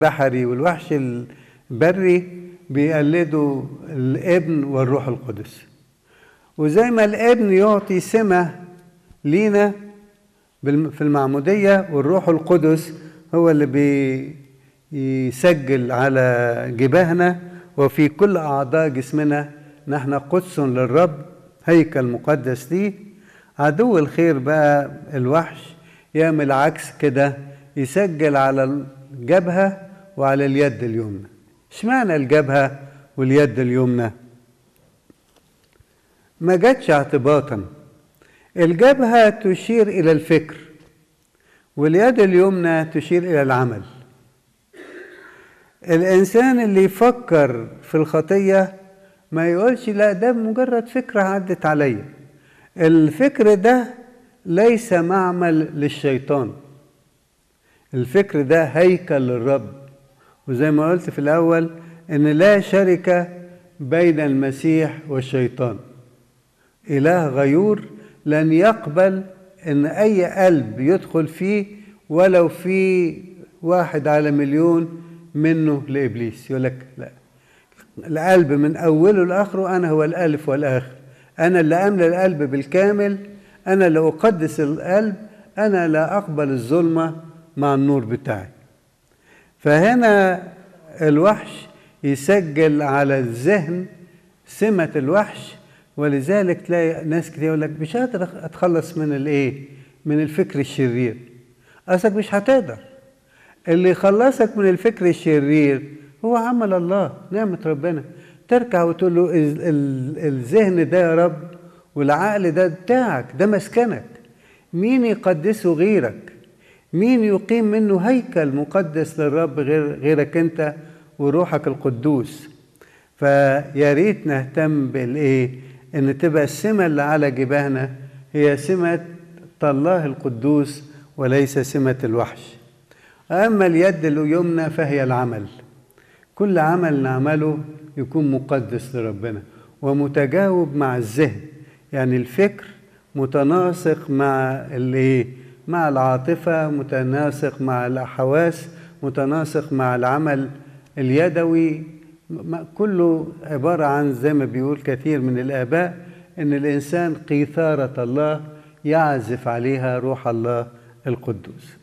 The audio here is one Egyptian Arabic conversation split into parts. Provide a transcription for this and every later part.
البحري والوحش البري بيقلدوا الابن والروح القدس وزي ما الابن يعطي سمة لينا في المعمودية والروح القدس هو اللي بيسجل على جباهنا وفي كل أعضاء جسمنا نحن قدس للرب هيكل مقدس ليه عدو الخير بقى الوحش يعمل عكس كده يسجل على الجبهة وعلى اليد اليمنى اشمعنى الجبهة واليد اليمنى ما جاتش اعتباطا الجبهة تشير إلى الفكر واليد اليمنى تشير إلى العمل الإنسان اللي يفكر في الخطية ما يقولش لا ده مجرد فكرة عدت عليا الفكر ده ليس معمل للشيطان الفكر ده هيكل للرب وزي ما قلت في الأول إن لا شركة بين المسيح والشيطان إله غيور لن يقبل إن أي قلب يدخل فيه ولو في واحد على مليون منه لإبليس يقول لك لا القلب من أوله لآخره أنا هو الألف والآخر أنا اللي أملى القلب بالكامل أنا اللي أقدس القلب أنا لا أقبل الظلمة مع النور بتاعي فهنا الوحش يسجل على الذهن سمة الوحش ولذلك تلاقي ناس كتير يقول لك مش قادر اتخلص من الايه؟ من الفكر الشرير. اصلك مش هتقدر. اللي يخلصك من الفكر الشرير هو عمل الله، نعمة ربنا. تركع وتقول له الذهن ده يا رب والعقل ده بتاعك، ده مسكنك. مين يقدسه غيرك؟ مين يقيم منه هيكل مقدس للرب غير غيرك انت وروحك القدوس؟ فيا ريت نهتم بالايه؟ ان تبقى السمة اللي على جباهنا هي سمة الله القدوس وليس سمة الوحش أما اليد اليمنى فهي العمل كل عمل نعمله يكون مقدس لربنا ومتجاوب مع الذهن يعني الفكر متناسق مع الايه مع العاطفة متناسق مع الحواس متناسق مع العمل اليدوي كله عبارة عن زي ما بيقول كثير من الآباء إن الإنسان قيثارة الله يعزف عليها روح الله القدوس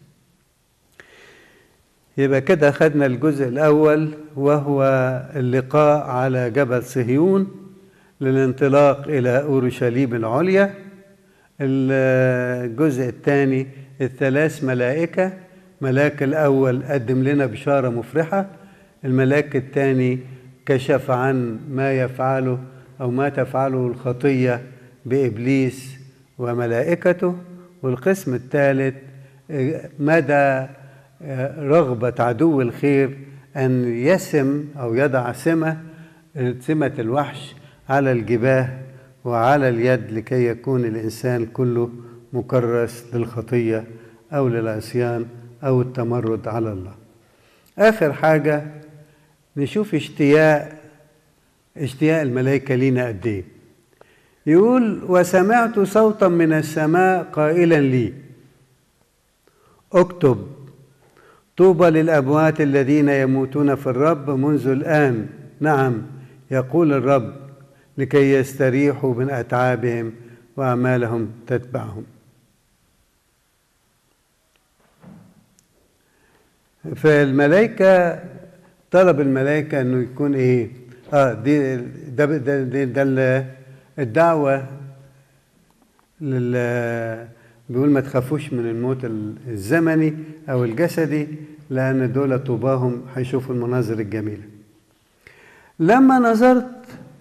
يبقى كده خدنا الجزء الأول وهو اللقاء على جبل صهيون للانطلاق إلى أورشليم العليا الجزء الثاني الثلاث ملائكة ملاك الأول قدم لنا بشارة مفرحة الملاك الثاني كشف عن ما يفعله او ما تفعله الخطيه بابليس وملائكته والقسم الثالث مدى رغبه عدو الخير ان يسم او يضع سمه سمه الوحش على الجباه وعلى اليد لكي يكون الانسان كله مكرس للخطيه او للعصيان او التمرد على الله اخر حاجه نشوف اشتياق اشتياق الملائكة لينا قد ايه يقول وسمعت صوتا من السماء قائلا لي اكتب طوبى للأموات الذين يموتون في الرب منذ الآن نعم يقول الرب لكي يستريحوا من أتعابهم وأعمالهم تتبعهم فالملائكة طلب الملائكة انه يكون ايه؟ اه دي ده ده, ده, ده الدعوة لل بيقول ما تخافوش من الموت الزمني او الجسدي لان دول طوباهم هيشوفوا المناظر الجميلة. لما نظرت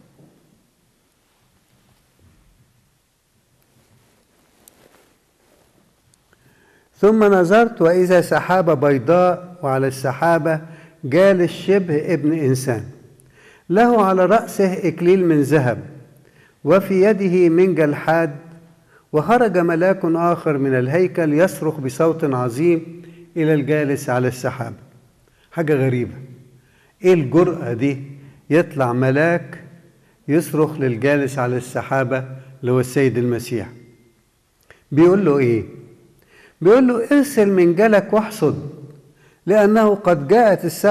ثم نظرت واذا سحابة بيضاء وعلى السحابة جالس شبه ابن انسان له على راسه اكليل من ذهب وفي يده منجل حاد وخرج ملاك اخر من الهيكل يصرخ بصوت عظيم الى الجالس على السحاب حاجه غريبه ايه الجراه دي يطلع ملاك يصرخ للجالس على السحابه اللي هو السيد المسيح بيقول له ايه بيقول له ارسل منجلك واحصد لانه قد جاءت الساعه